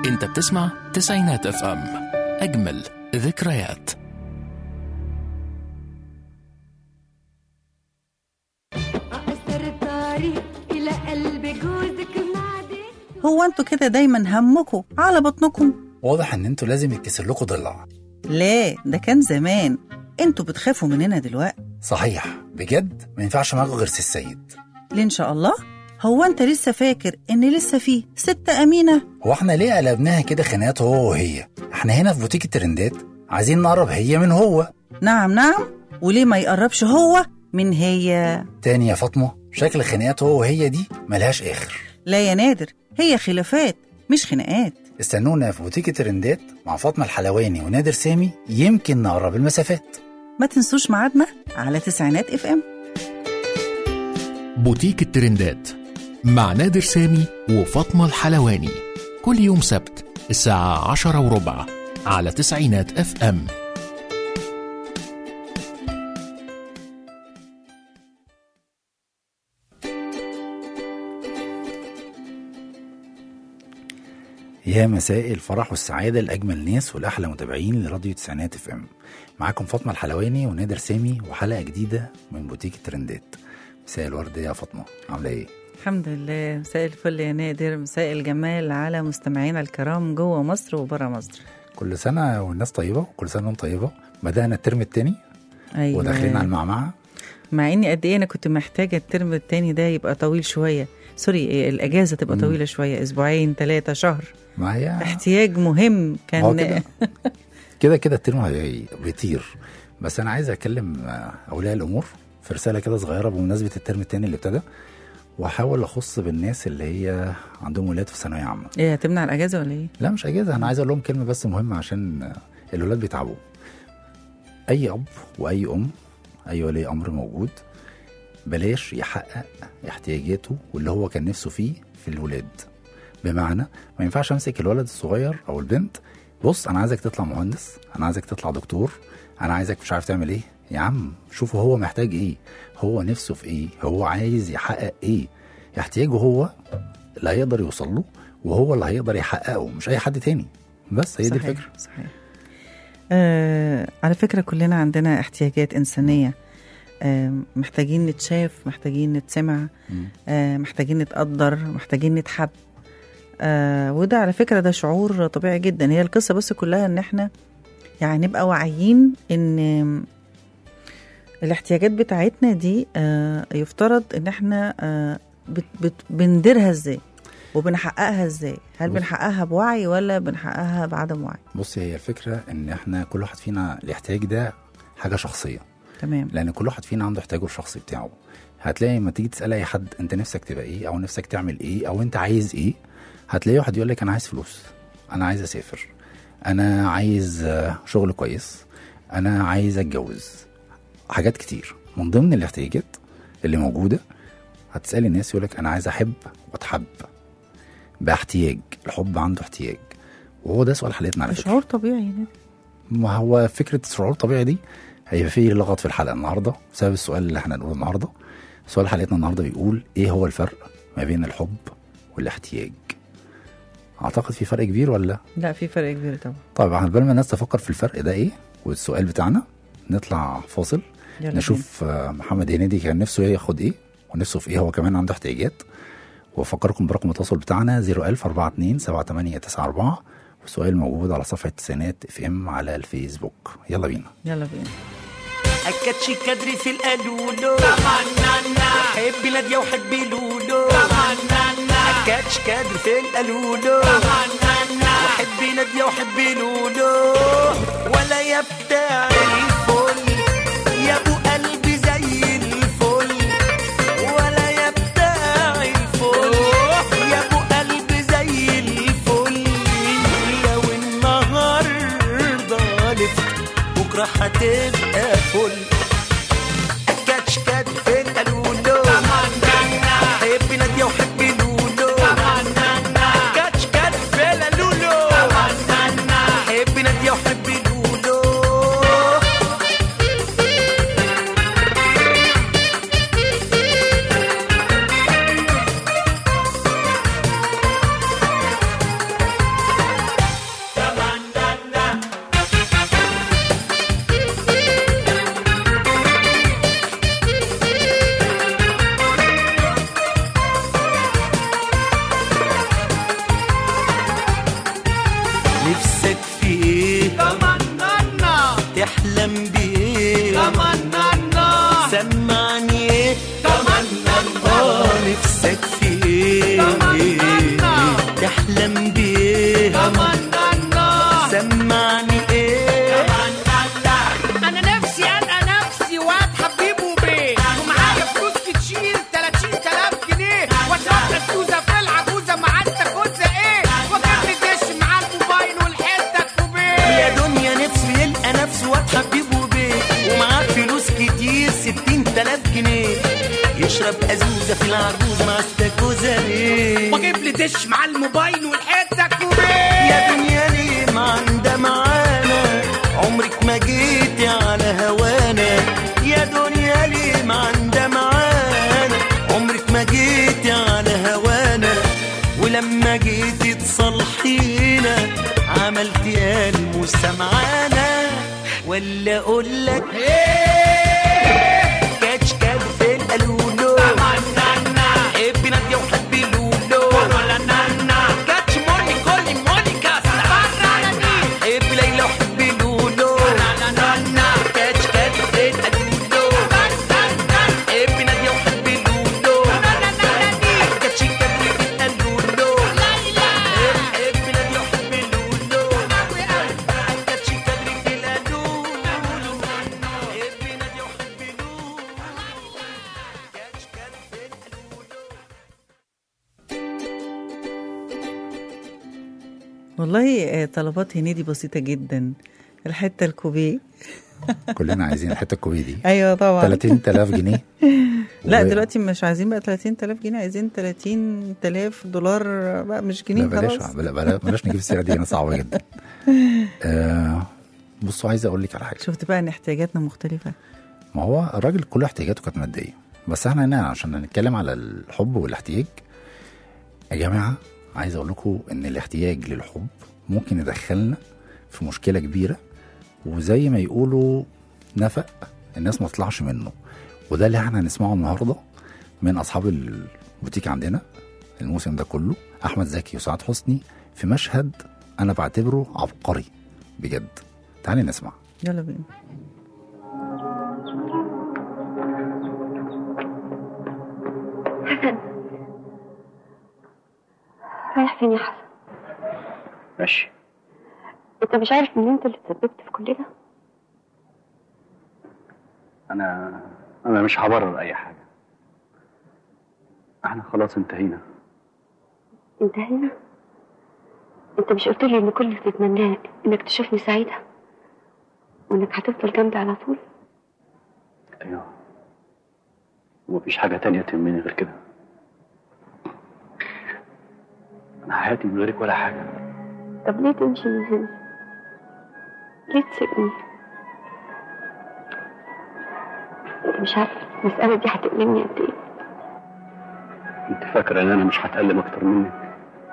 انت بتسمع تسعينات اف ام اجمل ذكريات أقصر الطريق إلى قلب جوزك معدي هو انتوا كده دايما همكم على بطنكم واضح ان انتوا لازم يتكسر لكم ضلع لا ده كان زمان انتوا بتخافوا مننا دلوقتي صحيح بجد ما ينفعش معاكم غير سي السيد ليه ان شاء الله هو انت لسه فاكر ان لسه فيه ست امينه هو احنا ليه قلبناها كده خناقات هو وهي احنا هنا في بوتيك الترندات عايزين نقرب هي من هو نعم نعم وليه ما يقربش هو من هي تاني يا فاطمه شكل خناقات هو وهي دي ملهاش اخر لا يا نادر هي خلافات مش خناقات استنونا في بوتيك الترندات مع فاطمه الحلواني ونادر سامي يمكن نقرب المسافات ما تنسوش ميعادنا على تسعينات اف ام بوتيك الترندات مع نادر سامي وفاطمة الحلواني كل يوم سبت الساعة عشرة وربع على تسعينات اف ام يا مساء الفرح والسعادة لأجمل ناس والأحلى متابعين لراديو تسعينات اف ام معاكم فاطمة الحلواني ونادر سامي وحلقة جديدة من بوتيك الترندات مساء الورد يا فاطمة عاملة ايه؟ الحمد لله مساء الفل يا نادر مساء الجمال على مستمعينا الكرام جوه مصر وبره مصر كل سنة والناس طيبة وكل سنة وانتم طيبة بدأنا الترم التاني ايوه وداخلين على المعمعة مع اني قد ايه انا كنت محتاجه الترم التاني ده يبقى طويل شويه سوري إيه، الاجازه تبقى مم. طويله شويه اسبوعين ثلاثه شهر ما هي احتياج مهم هو كان كده كده كده الترم هي- بيطير بس أنا عايز أكلم آه، أولياء الأمور في رسالة كده صغيرة بمناسبة الترم التاني اللي ابتدى وأحاول أخص بالناس اللي هي عندهم ولاد في ثانوية عامة ايه هتمنع الاجازه ولا ايه؟ لا مش اجازه انا عايز اقول لهم كلمه بس مهمه عشان الولاد بيتعبوا اي اب واي ام اي ولي امر موجود بلاش يحقق احتياجاته واللي هو كان نفسه فيه في الولاد بمعنى ما ينفعش امسك الولد الصغير او البنت بص انا عايزك تطلع مهندس انا عايزك تطلع دكتور انا عايزك مش عارف تعمل ايه يا عم شوفوا هو محتاج ايه هو نفسه في ايه هو عايز يحقق ايه احتياجه هو اللي هيقدر يوصل له وهو اللي هيقدر يحققه مش اي حد تاني بس هي دي صحيح، الفكره صحيح آه على فكره كلنا عندنا احتياجات انسانيه آه محتاجين نتشاف محتاجين نتسمع مم. آه محتاجين نتقدر محتاجين نتحب آه وده على فكرة ده شعور طبيعي جدا هي القصة بس كلها ان احنا يعني نبقى واعيين ان الاحتياجات بتاعتنا دي آه يفترض ان احنا آه بت بت بنديرها ازاي وبنحققها ازاي هل بص. بنحققها بوعي ولا بنحققها بعدم وعي بص هي الفكره ان احنا كل واحد فينا الاحتياج ده حاجه شخصيه تمام لان كل واحد فينا عنده احتياجه الشخصي بتاعه هتلاقي لما تيجي تسال اي حد انت نفسك تبقى ايه او نفسك تعمل ايه او انت عايز ايه هتلاقي واحد يقول لك انا عايز فلوس انا عايز اسافر انا عايز آه، شغل كويس انا عايز اتجوز حاجات كتير من ضمن الاحتياجات اللي موجوده هتسالي الناس يقول لك انا عايز احب واتحب باحتياج الحب عنده احتياج وهو ده سؤال حلقتنا على فكره شعور طبيعي يعني ما هو فكره الشعور الطبيعي دي هيبقى فيه لغط في الحلقه النهارده بسبب السؤال اللي احنا هنقوله النهارده سؤال حلقتنا النهارده بيقول ايه هو الفرق ما بين الحب والاحتياج اعتقد في فرق كبير ولا لا في فرق كبير طبعا طيب على بال ما الناس تفكر في الفرق ده ايه والسؤال بتاعنا نطلع فاصل يلا نشوف آه، محمد هنيدي كان نفسه ياخد ايه ونفسه في ايه هو كمان عنده احتياجات وافكركم برقم التواصل بتاعنا 01042 7894 والسؤال موجود على صفحه تسعينات اف ام على الفيسبوك يلا بينا بينا. يلا بينا أكدش كدري في القالولو حبي نادية وحبي لولو أكدش كدري في القالولو وحبي نادية وحبي لولو ولا يا بتاع الفل يا أبو قلبي زي الفل ولا يا بتاع الفل يا أبو قلبي زي الفل لو النهاردة لفت بكرة هتبقى فل كاتش كات في القالولو حبي نادية وحبي لولو كاتش كات في القالولو حبي نادية وحبي لولو دش مع الموبايل والحته كوبيه يا دنيا ليه ما عندها معانا عمرك ما جيتي على هوانا يا دنيا ليه ما عندها معانا عمرك ما جيتي على هوانا ولما جيتي تصلحينا عملتي الموسى معانا ولا اقول لك كاتش كاد في القالولو حبي نادية وحبي لولو كاتش موني كولي مونيكا حبي ليلى وحبي لولو كاتش كاد في القالولو حبي نادية وحبي لولو كاتش كاد في القالولو حبي نادية وحبي لولو كاتش كاد في القالولو حبي نادية وحبي لولو كاتش كاد في القالولو والله آه، طلبات هنيدي بسيطة جدا الحتة الكوبيه كلنا عايزين الحته الكوبيه دي ايوه طبعا 30000 جنيه لا و- دلوقتي مش عايزين بقى 30000 جنيه عايزين 30000 دولار بقى مش جنيه لا بلاش خلاص بلا- بلا- بلاش نجيب السيره دي انا صعبه جدا آه بصوا عايز اقول لك على حاجه شفت بقى ان احتياجاتنا مختلفة ما هو الراجل كل احتياجاته كانت ماديه بس احنا هنا عشان نتكلم على الحب والاحتياج يا جماعه عايز اقول لكم ان الاحتياج للحب ممكن يدخلنا في مشكله كبيره وزي ما يقولوا نفق الناس ما تطلعش منه وده اللي احنا هنسمعه النهارده من اصحاب البوتيك عندنا الموسم ده كله احمد زكي وسعاد حسني في مشهد انا بعتبره عبقري بجد تعالي نسمع يلا بينا حسن رايح فين يا حسن ماشي انت مش عارف ان انت اللي تسببت في كل ده انا انا مش هبرر اي حاجه احنا خلاص انتهينا انتهينا انت مش قلت لي ان كل اللي تتمناه انك تشوفني سعيده وانك هتفضل جنبي على طول ايوه ومفيش حاجه تانية تهمني غير كده انا حياتي من غيرك ولا حاجه طب ليه تمشي من هنا ليه تسيبني انت مش عارف المسألة دي هتألمني قد ايه انت فاكره ان انا مش هتألم اكتر منك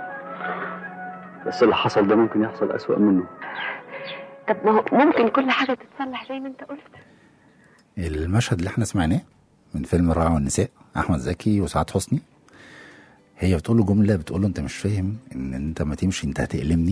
بس اللي حصل ده ممكن يحصل اسوأ منه طب ما هو ممكن كل حاجة تتصلح زي ما انت قلت المشهد اللي احنا سمعناه من فيلم الرائع والنساء احمد زكي وسعاد حسني هي بتقول له جمله بتقول له انت مش فاهم ان انت ما تمشي انت هتألمني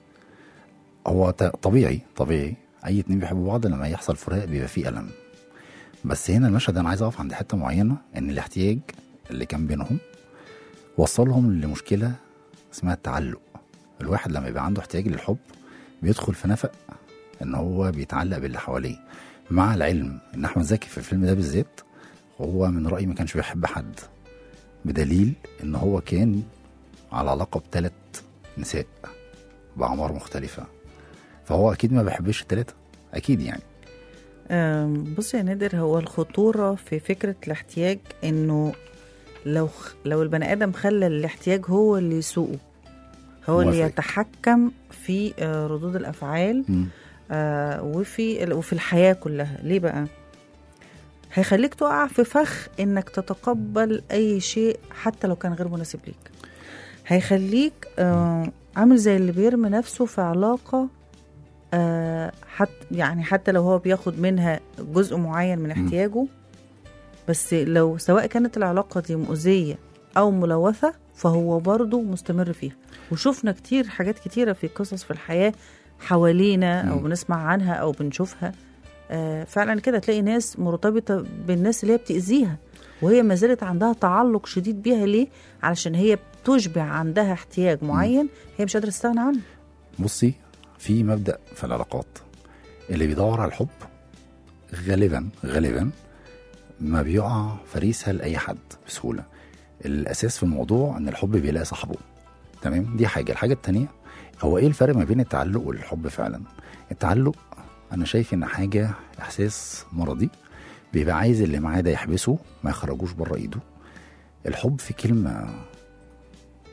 هو ط- طبيعي طبيعي اي اتنين بيحبوا بعض لما يحصل فراق بيبقى فيه الم بس هنا المشهد انا عايز اقف عند حته معينه ان الاحتياج اللي كان بينهم وصلهم لمشكله اسمها التعلق الواحد لما يبقى عنده احتياج للحب بيدخل في نفق ان هو بيتعلق باللي حواليه مع العلم ان احمد زكي في الفيلم ده بالذات هو من رايي ما كانش بيحب حد بدليل ان هو كان على علاقه بثلاث نساء باعمار مختلفه فهو اكيد ما بيحبش الثلاثه اكيد يعني أم، بص يا نادر هو الخطورة في فكرة الاحتياج انه لو خ- لو البني ادم خلى الاحتياج هو اللي يسوقه هو اللي موافق. يتحكم في آه، ردود الافعال مم. آه، وفي ال- وفي الحياة كلها ليه بقى هيخليك تقع في فخ انك تتقبل اي شيء حتى لو كان غير مناسب ليك هيخليك آه، عامل زي اللي بيرمي نفسه في علاقة آه، حت يعني حتى لو هو بياخد منها جزء معين من احتياجه بس لو سواء كانت العلاقة دي مؤذية أو ملوثة فهو برضه مستمر فيها وشفنا كتير حاجات كتيرة في قصص في الحياة حوالينا أو مم. بنسمع عنها أو بنشوفها آه، فعلا كده تلاقي ناس مرتبطة بالناس اللي هي بتأذيها وهي ما زالت عندها تعلق شديد بيها ليه؟ علشان هي بتشبع عندها احتياج معين هي مش قادرة تستغنى عنه بصي في مبدا في العلاقات اللي بيدور على الحب غالبا غالبا ما بيقع فريسه لاي حد بسهوله الاساس في الموضوع ان الحب بيلاقي صاحبه تمام دي حاجه الحاجه التانية هو ايه الفرق ما بين التعلق والحب فعلا التعلق انا شايف ان حاجه احساس مرضي بيبقى عايز اللي معاه ده يحبسه ما يخرجوش بره ايده الحب في كلمه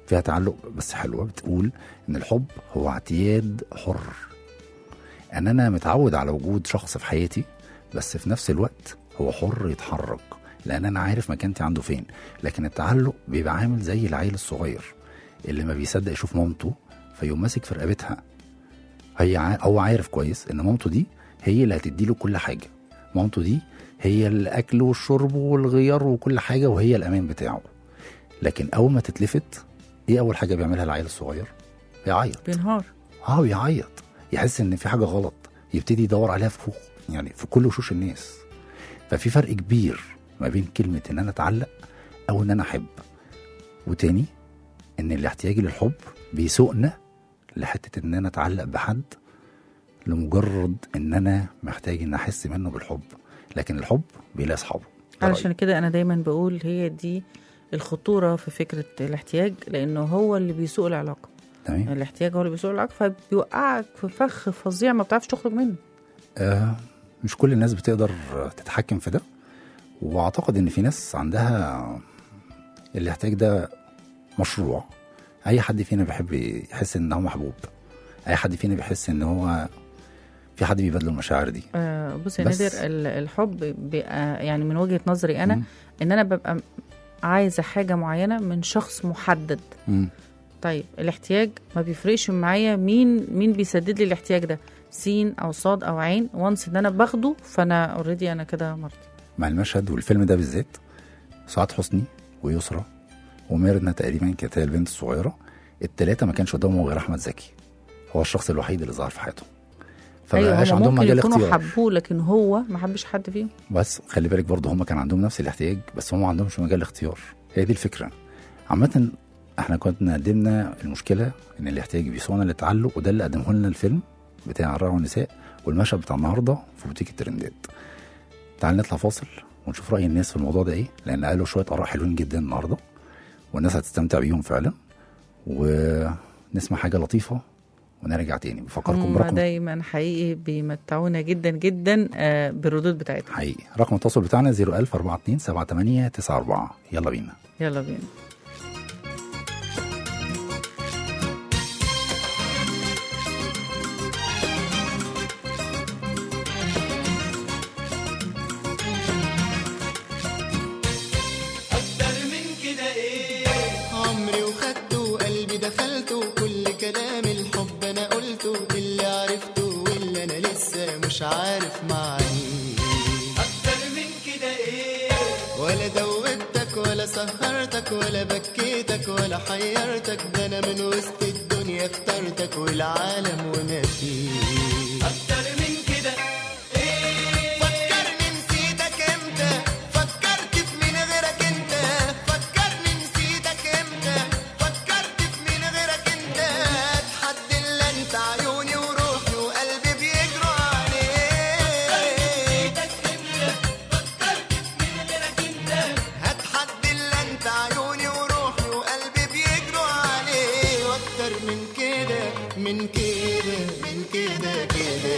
فيها تعلق بس حلوه بتقول ان الحب هو اعتياد حر ان انا متعود على وجود شخص في حياتي بس في نفس الوقت هو حر يتحرك لان انا عارف مكانتي عنده فين لكن التعلق بيبقى عامل زي العيل الصغير اللي ما بيصدق يشوف مامته فيقوم ماسك في رقبتها هي ع... هو عارف كويس ان مامته دي هي اللي هتديله كل حاجه مامته دي هي الاكل والشرب والغيار وكل حاجه وهي الامان بتاعه لكن اول ما تتلفت ايه اول حاجه بيعملها العيل الصغير يعيط بينهار اه بيعيط يحس ان في حاجه غلط يبتدي يدور عليها في فوق يعني في كل وشوش الناس ففي فرق كبير ما بين كلمه ان انا اتعلق او ان انا احب وتاني ان الاحتياج للحب بيسوقنا لحته ان انا اتعلق بحد لمجرد ان انا محتاج ان احس منه بالحب لكن الحب بيلاقي اصحابه ده علشان رأيي. كده انا دايما بقول هي دي الخطوره في فكره الاحتياج لانه هو اللي بيسوق العلاقه تمام الاحتياج هو اللي بيسوق العلاقه فبيوقعك في فخ فظيع ما بتعرفش تخرج منه آه مش كل الناس بتقدر تتحكم في ده واعتقد ان في ناس عندها الاحتياج ده مشروع اي حد فينا بيحب يحس ان هو محبوب اي حد فينا بيحس ان هو في حد بيبادله المشاعر دي آه بص يا بس- نادر ال- الحب بيبقى يعني من وجهه نظري انا مم. ان انا ببقى عايزه حاجه معينه من شخص محدد مم. طيب الاحتياج ما بيفرقش معايا مين مين بيسدد لي الاحتياج ده سين او صاد او عين وانس ان انا باخده فانا اوريدي انا كده مرضي مع المشهد والفيلم ده بالذات سعاد حسني ويسرى وميرنا تقريبا كانت هي البنت الصغيره التلاته ما كانش قدامهم غير احمد زكي هو الشخص الوحيد اللي ظهر في حياتهم ايوه فمبقاش هم عندهم ممكن مجال يكونوا اختيار حبوه لكن هو ما حبش حد فيهم بس خلي بالك برضه هم كان عندهم نفس الاحتياج بس هم ما عندهمش مجال اختيار هي دي الفكره عامه احنا كنا قدمنا المشكله ان الاحتياج بيسوقنا للتعلق وده اللي قدمه لنا الفيلم بتاع الرعب والنساء والمشهد بتاع النهارده في بوتيك الترندات تعال نطلع فاصل ونشوف راي الناس في الموضوع ده ايه لان قالوا شويه اراء حلوين جدا النهارده والناس هتستمتع بيهم فعلا ونسمع حاجه لطيفه ونرجع تاني بفكركم هم برقم دايما حقيقي بيمتعونا جدا جدا آه، بالردود بتاعتهم حقيقي رقم التواصل بتاعنا 01000 42 78 94 يلا بينا يلا بينا عمري وخدته وقلبي دخلته كل كلام الحب انا قلته اللي عرفته واللي انا لسه مش عارف معنيه اكتر من كده ايه ولا دوبتك ولا سهرتك ولا بكيتك ولا حيرتك ده انا من وسط الدنيا اخترتك والعالم وما فيه اكتر من كده فكرني نسيتك امتى فكرت في مين غيرك انت فكرني نسيتك امتى فكرت في مين غيرك انت اتحد الا انت عيوني وروحي وقلبي بيجروا عليك هتحد الا انت عيوني وروحي وقلبي بيجروا عليه واكتر من كده من كده من كده كده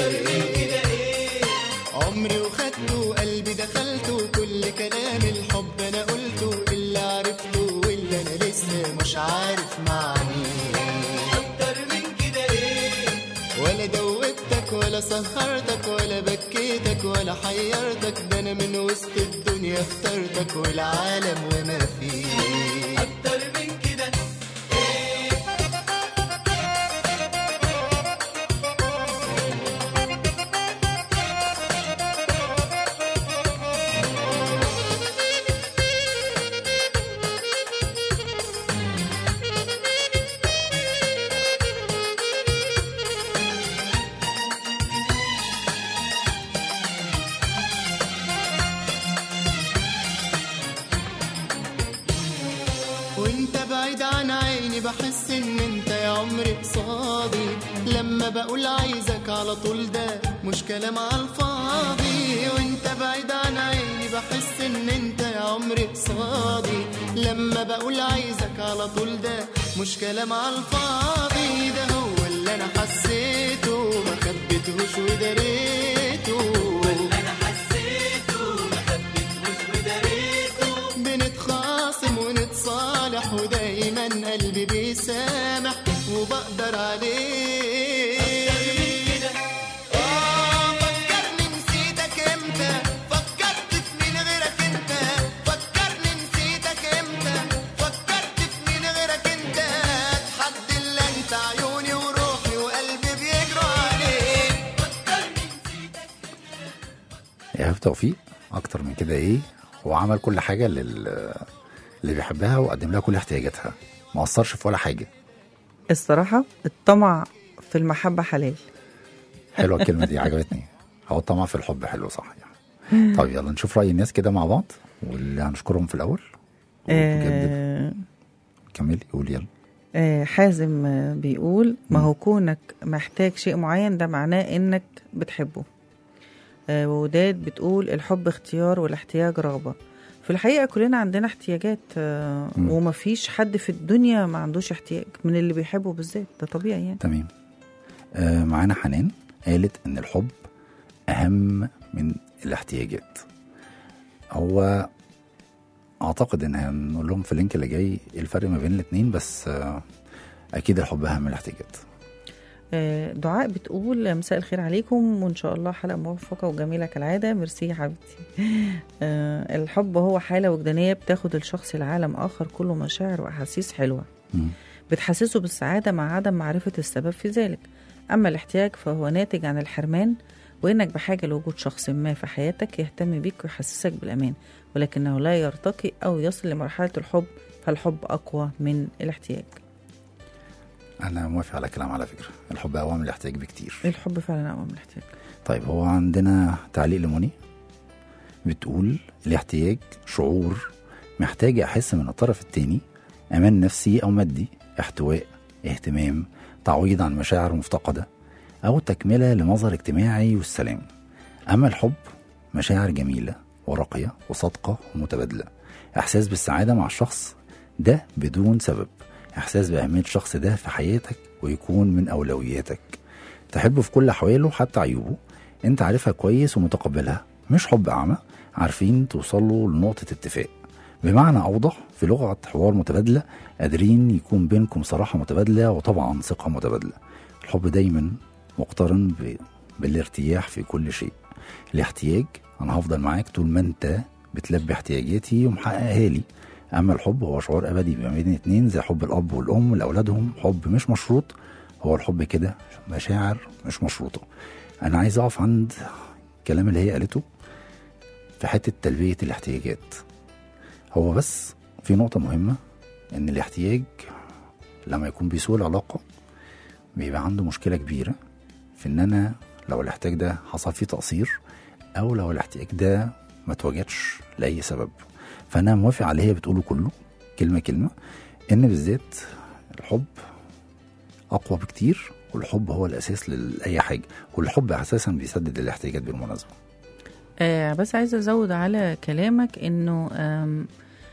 عمري وخدته وقلبي دخلته كل كلام الحب انا قلته اللي عرفته واللي انا لسه مش عارف معنيه اكتر من كده ايه ولا دوبتك ولا سهرتك ولا بكيتك ولا حيرتك ده انا من وسط الدنيا اخترتك والعالم وما فيه اكتر من كده وانت بعيد عن عيني بحس ان انت يا عمري قصادي لما بقول عايزك على طول ده مش كلام على الفاضي وانت بعيد عن عيني بحس ان انت يا عمري قصادي لما بقول عايزك على طول ده مش كلام على الفاضي ده هو اللي انا حسيته ما خبيتهوش وداريته ولا انا حسيته ما خبيتهوش وداريته بنتخاصم ونتصالح ودايما وبقدر عليه آه فكرني نسيتك امتى فكرت في مين غيرك انت فكرني نسيتك امتى فكرت في مين غيرك انت حد الا انت عيوني وروحي وقلبي بيجروا عليك ايهاب توفيق اكتر من كده ايه هو عمل كل حاجه لل اللي بيحبها وقدم لها كل احتياجاتها ما قصرش في ولا حاجه الصراحة الطمع في المحبة حلال حلوه الكلمه دي عجبتني هو الطمع في الحب حلو صح يعني طيب يلا نشوف راي الناس كده مع بعض واللي هنشكرهم في الاول وبجد آه كملي قولي يلا آه حازم آه، بيقول ما هو كونك محتاج شيء معين ده معناه انك بتحبه آه ووداد بتقول الحب اختيار والاحتياج رغبة في الحقيقة كلنا عندنا احتياجات آه مم. ومفيش حد في الدنيا ما عندوش احتياج من اللي بيحبه بالذات ده طبيعي يعني تمام آه معانا حنان قالت ان الحب اهم من الاحتياجات هو اعتقد ان هنقول لهم في اللينك اللي جاي إيه الفرق ما بين الاثنين بس آه اكيد الحب اهم من الاحتياجات آه، دعاء بتقول مساء الخير عليكم وان شاء الله حلقه موفقه وجميله كالعاده ميرسي يا حبيبتي آه، الحب هو حاله وجدانيه بتاخد الشخص لعالم اخر كله مشاعر واحاسيس حلوه مم. بتحسسه بالسعاده مع عدم معرفه السبب في ذلك اما الاحتياج فهو ناتج عن الحرمان وانك بحاجه لوجود شخص ما في حياتك يهتم بيك ويحسسك بالامان ولكنه لا يرتقي او يصل لمرحله الحب فالحب اقوى من الاحتياج انا موافق على كلام على فكره الحب اقوى من الاحتياج بكتير الحب فعلا اقوى من الاحتياج طيب هو عندنا تعليق لموني بتقول الاحتياج شعور محتاج احس من الطرف التاني امان نفسي او مادي احتواء اهتمام تعويض عن مشاعر مفتقده او تكمله لمظهر اجتماعي والسلام اما الحب مشاعر جميله وراقيه وصادقه ومتبادله احساس بالسعاده مع الشخص ده بدون سبب احساس باهميه الشخص ده في حياتك ويكون من اولوياتك تحبه في كل احواله حتى عيوبه انت عارفها كويس ومتقبلها مش حب اعمى عارفين توصلوا لنقطه اتفاق بمعنى اوضح في لغه حوار متبادله قادرين يكون بينكم صراحه متبادله وطبعا ثقه متبادله الحب دايما مقترن ب... بالارتياح في كل شيء الاحتياج انا هفضل معاك طول ما انت بتلبي احتياجاتي ومحققها لي اما الحب هو شعور ابدي ما بين اتنين زي حب الاب والام لاولادهم حب مش مشروط هو الحب كده مشاعر مش مشروطه انا عايز اقف عند الكلام اللي هي قالته في حته تلبيه الاحتياجات هو بس في نقطه مهمه ان الاحتياج لما يكون بيسوء العلاقه بيبقى عنده مشكله كبيره في ان انا لو الاحتياج ده حصل فيه تقصير او لو الاحتياج ده ما اتوجدش لاي سبب فانا موافق على اللي هي بتقوله كله كلمه كلمه ان بالذات الحب اقوى بكتير والحب هو الاساس لاي حاجه والحب اساسا بيسدد الاحتياجات بالمناسبه آه بس عايزه ازود على كلامك انه آم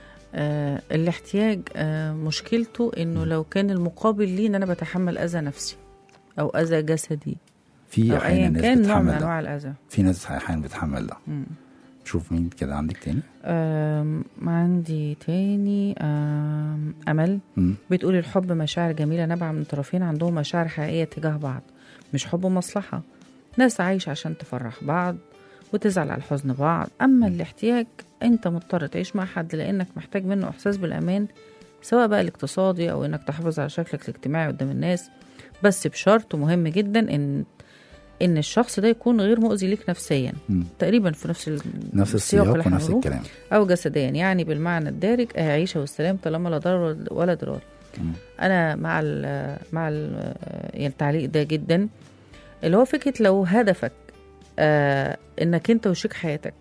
آه الاحتياج آه مشكلته انه لو كان المقابل ليه ان انا بتحمل اذى نفسي او اذى جسدي في او احيانا ايا ناس كان نوع من بتحمل ده انواع الاذى في ناس احيانا بتحمل ده مم. شوف مين كده عندك تاني آم، عندي تاني آم، أمل مم. بتقول الحب مشاعر جميلة نابعة من طرفين عندهم مشاعر حقيقية تجاه بعض مش حب مصلحة ناس عايشة عشان تفرح بعض وتزعل على حزن بعض أما الاحتياج أنت مضطر تعيش مع حد لأنك محتاج منه إحساس بالأمان سواء بقى الاقتصادي أو إنك تحافظ على شكلك الاجتماعي قدام الناس بس بشرط مهم جدا إن إن الشخص ده يكون غير مؤذي ليك نفسيا مم. تقريبا في نفس ال- نفس السياق السياق اللي احنا ونفس بنقوله. الكلام او جسديا يعني بالمعنى الدارج عيشه والسلام طالما لا ضرر ولا ضرار مم. انا مع ال مع ال يعني التعليق ده جدا اللي هو فكره لو هدفك آه انك انت وشريك حياتك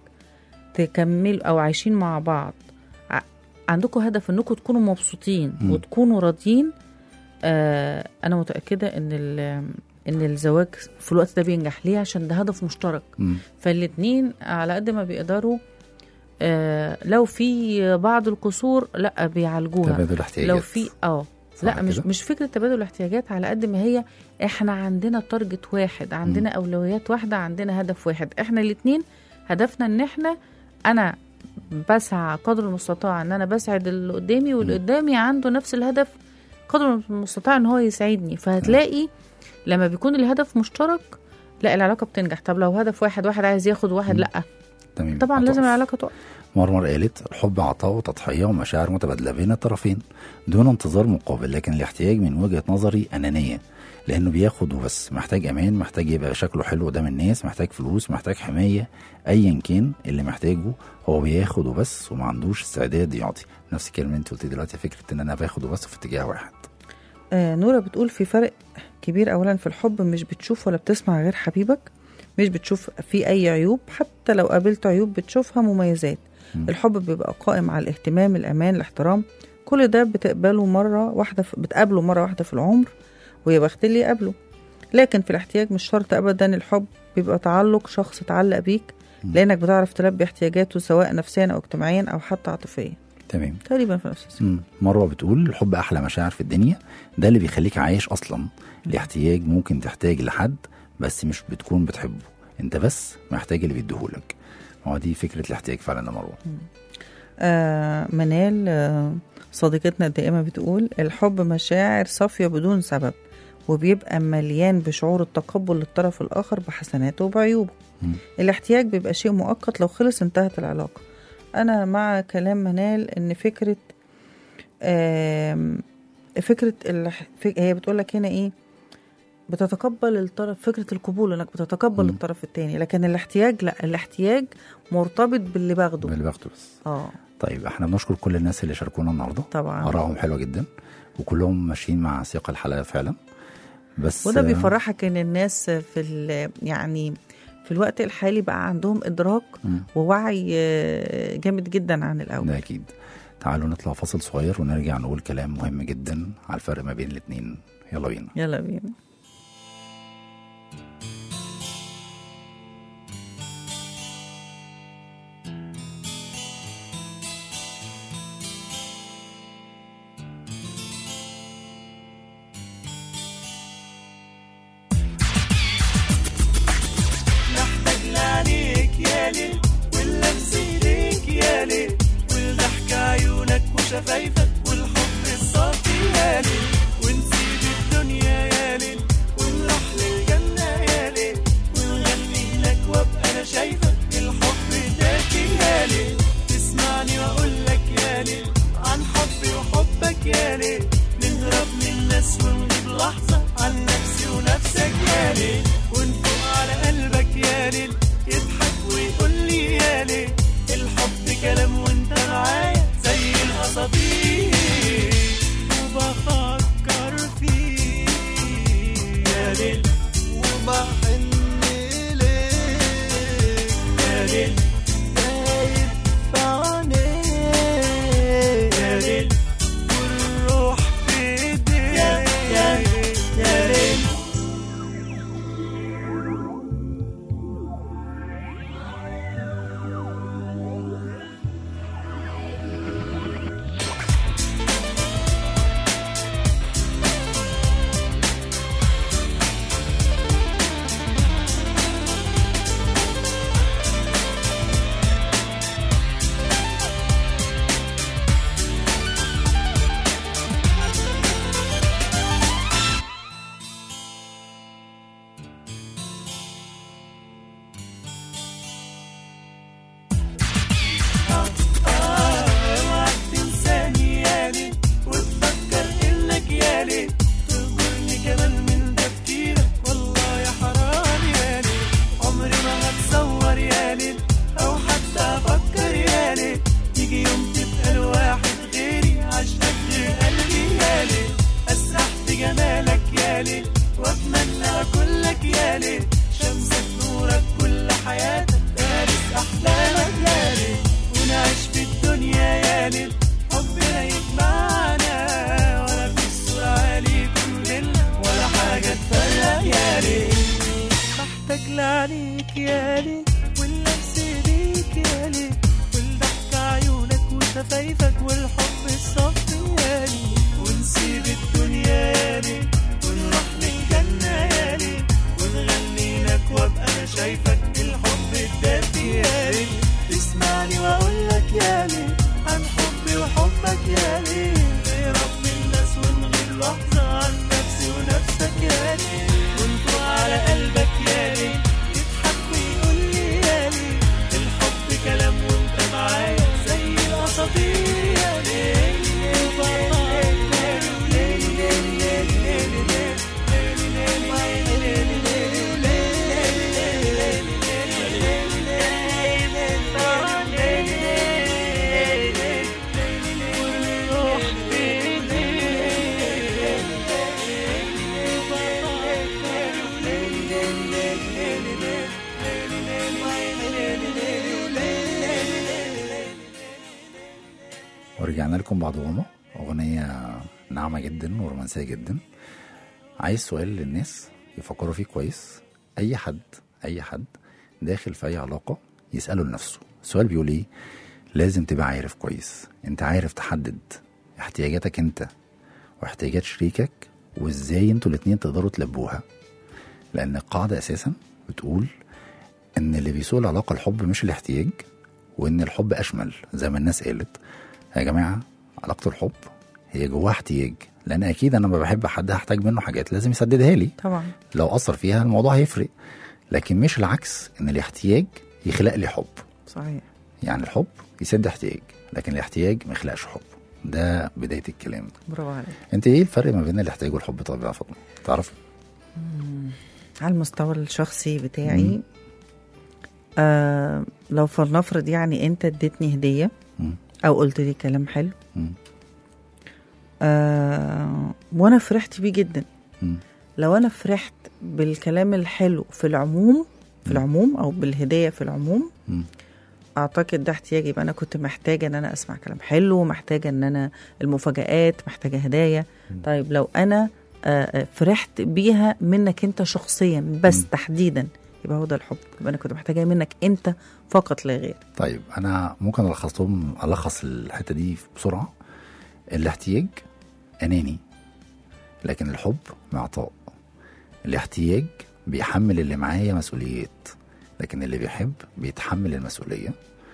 تكملوا او عايشين مع بعض ع- عندكم هدف انكم تكونوا مبسوطين مم. وتكونوا راضيين آه انا متاكده ان ال- ان الزواج في الوقت ده بينجح ليه عشان ده هدف مشترك مم. فالاتنين على قد ما بيقدروا آه لو في بعض القصور لا بيعالجوها تبادل احتياجات لو في اه صح لا مش كده؟ مش فكره تبادل الاحتياجات على قد ما هي احنا عندنا تارجت واحد عندنا اولويات واحده عندنا هدف واحد احنا الاتنين هدفنا ان احنا انا بسعى قدر المستطاع ان انا بسعد اللي قدامي واللي قدامي عنده نفس الهدف قدر المستطاع ان هو يسعدني فهتلاقي لما بيكون الهدف مشترك لا العلاقه بتنجح طب لو هدف واحد واحد عايز ياخد واحد مم. لا تمام طبعا لازم هتقف. العلاقه تقف مرمر قالت الحب عطاء وتضحية ومشاعر متبادلة بين الطرفين دون انتظار مقابل لكن الاحتياج من وجهة نظري أنانية لأنه بياخد وبس محتاج أمان محتاج يبقى شكله حلو قدام الناس محتاج فلوس محتاج حماية أيا كان اللي محتاجه هو بياخد وبس وما عندوش استعداد يعطي نفس الكلمة اللي انت قلتي دلوقتي فكرة إن أنا باخد وبس في اتجاه واحد آه نورة بتقول في فرق كبير أولا في الحب مش بتشوف ولا بتسمع غير حبيبك مش بتشوف فيه أي عيوب حتى لو قابلت عيوب بتشوفها مميزات مم. الحب بيبقى قائم على الاهتمام الأمان الاحترام كل ده بتقبله مرة واحدة في بتقابله مرة واحدة في العمر ويا بخت اللي يقابله لكن في الاحتياج مش شرط أبدا الحب بيبقى تعلق شخص اتعلق بيك مم. لأنك بتعرف تلبي احتياجاته سواء نفسيا أو اجتماعيا أو حتى عاطفيا تمام تقريبا في نفس السن مم. مروه بتقول الحب احلى مشاعر في الدنيا ده اللي بيخليك عايش اصلا الاحتياج ممكن تحتاج لحد بس مش بتكون بتحبه انت بس محتاج اللي بيديهولك ما هو دي فكره الاحتياج فعلا يا مروه آه منال آه صديقتنا الدائمة بتقول الحب مشاعر صافية بدون سبب وبيبقى مليان بشعور التقبل للطرف الآخر بحسناته وبعيوبه مم. الاحتياج بيبقى شيء مؤقت لو خلص انتهت العلاقة أنا مع كلام منال إن فكرة آم، فكرة الح- فك- هي بتقول لك هنا إيه بتتقبل الطرف فكرة القبول إنك بتتقبل مم. الطرف التاني لكن الاحتياج لا الاحتياج مرتبط باللي باخده اللي باخده بس اه طيب احنا بنشكر كل الناس اللي شاركونا النهارده طبعا ارائهم حلوه جدا وكلهم ماشيين مع سياق الحلقه فعلا بس وده آه، بيفرحك ان الناس في ال- يعني في الوقت الحالي بقى عندهم ادراك مم. ووعي آه، جامد جدا عن الاول ده اكيد تعالوا نطلع فاصل صغير ونرجع نقول كلام مهم جدا على الفرق ما بين الاتنين يلا بينا يلا بينا محتاج لعينيك يا ليل واللمس ايديك يا ليل والضحك عيونك وشفايفك والحب الصافي يا ليل ونسيب الدنيا يا ليل ونروح للجنة يا ليل ونغني لك وابقى انا شايفك الحب داكي يا ليل تسمعني واقول لك يا ليل عن حبي وحبك يا ليل نهرب من الناس ونغيب لحظة عن نفسي ونفسك يا ليل ونفوق على قلبك يا ليل يضحك ويقول لي يا ليل الحب كلام وانت معايا زي الاساطير وبفكر فيك يا ليل وبحن ليك يا ليل دايب في عينيك يا ليل والروح في ايديك يا يا ليل رجعنا لكم بعد غمة أغنية ناعمة جدا ورومانسية جدا عايز سؤال للناس يفكروا فيه كويس أي حد أي حد داخل في أي علاقة يسأله لنفسه السؤال بيقول إيه لازم تبقى عارف كويس أنت عارف تحدد احتياجاتك أنت واحتياجات شريكك وإزاي أنتوا الاتنين تقدروا تلبوها لأن القاعدة أساسا بتقول إن اللي بيسوق العلاقة الحب مش الاحتياج وإن الحب أشمل زي ما الناس قالت يا جماعة علاقة الحب هي جواها احتياج لأن أكيد أنا لما بحب حد هحتاج منه حاجات لازم يسددها لي طبعا لو أثر فيها الموضوع هيفرق لكن مش العكس إن الاحتياج يخلق لي حب صحيح يعني الحب يسد احتياج لكن الاحتياج ما يخلقش حب ده بداية الكلام برافو عليك انت ايه الفرق ما بين الاحتياج والحب طب يا فاطمه تعرف على المستوى الشخصي بتاعي آه لو فلنفرض يعني انت اديتني هديه مم. او قلت لي كلام حلو مم. آه وانا فرحت بيه جدا مم. لو انا فرحت بالكلام الحلو في العموم في العموم او بالهديه في العموم مم. اعتقد ده احتياج يبقى انا كنت محتاجه ان انا اسمع كلام حلو محتاجه ان انا المفاجآت محتاجه هدايا طيب لو انا آه، آه، فرحت بيها منك انت شخصيا بس تحديدا يبقى هو ده الحب يبقى انا كنت محتاجاه منك انت فقط لا غير طيب انا ممكن الخصهم الخص الحته دي بسرعه الاحتياج اناني لكن الحب معطاء الاحتياج بيحمل اللي معايا مسؤوليات لكن اللي بيحب بيتحمل المسؤوليه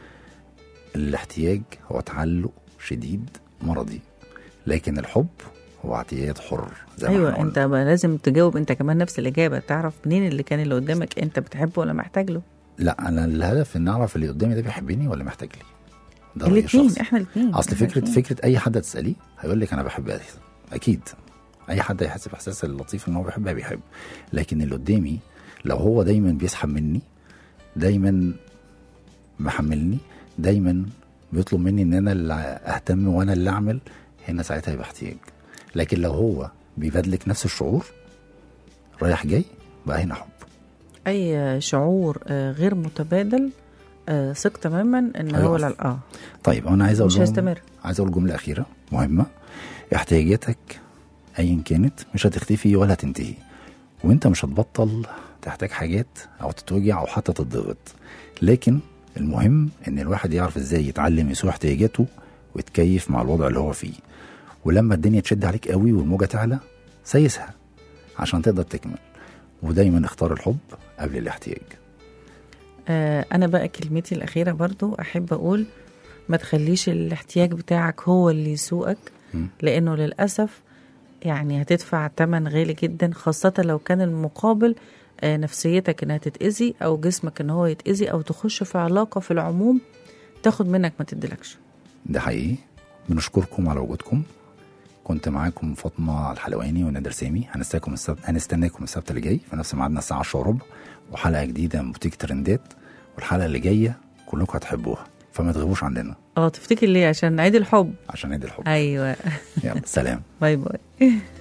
الاحتياج هو تعلق شديد مرضي لكن الحب هو اعتياد حر زي ما ايوه احنا انت قلنا. بقى لازم تجاوب انت كمان نفس الاجابه تعرف منين اللي كان اللي قدامك انت بتحبه ولا محتاج له لا انا الهدف ان اعرف اللي قدامي ده بيحبني ولا محتاج لي ده رأيي الاثنين الشخصي. احنا الاثنين اصل فكره فكره اي حد هتساليه هيقول لك انا بحب اساسا اكيد اي حد هيحس باحساس اللطيف ان هو بيحب بيحب لكن اللي قدامي لو هو دايما بيسحب مني دايما محملني دايما بيطلب مني ان انا اللي اهتم وانا اللي اعمل هنا ساعتها يبقى احتياج لكن لو هو بيبادلك نفس الشعور رايح جاي بقى هنا حب اي شعور آه، غير متبادل آه، ثق تماما ان هو هيقف. لا اه طيب انا عايز اقول مش لهم- هيستمر. عايز اقول جمله اخيره مهمه احتياجاتك ايا كانت مش هتختفي ولا هتنتهي وانت مش هتبطل تحتاج حاجات او تتوجع او حتى تتضغط لكن المهم ان الواحد يعرف ازاي يتعلم يسوق احتياجاته ويتكيف مع الوضع اللي هو فيه ولما الدنيا تشد عليك قوي والموجه تعلى سيسها عشان تقدر تكمل ودايما اختار الحب قبل الاحتياج آه، انا بقى كلمتي الاخيره برضو احب اقول ما تخليش الاحتياج بتاعك هو اللي يسوقك مم. لانه للاسف يعني هتدفع ثمن غالي جدا خاصه لو كان المقابل آه، نفسيتك انها تتاذي او جسمك ان هو يتاذي او تخش في علاقه في العموم تاخد منك ما تديلكش ده حقيقي بنشكركم على وجودكم كنت معاكم فاطمه الحلواني ونادر سامي هنستناكم السبت هنستناكم السبت اللي جاي في نفس ميعادنا الساعه 10 وربع وحلقه جديده من بوتيك ترندات والحلقه اللي جايه كلكم هتحبوها فما تغيبوش عندنا اه تفتكر ليه عشان عيد الحب عشان عيد الحب ايوه يلا سلام باي باي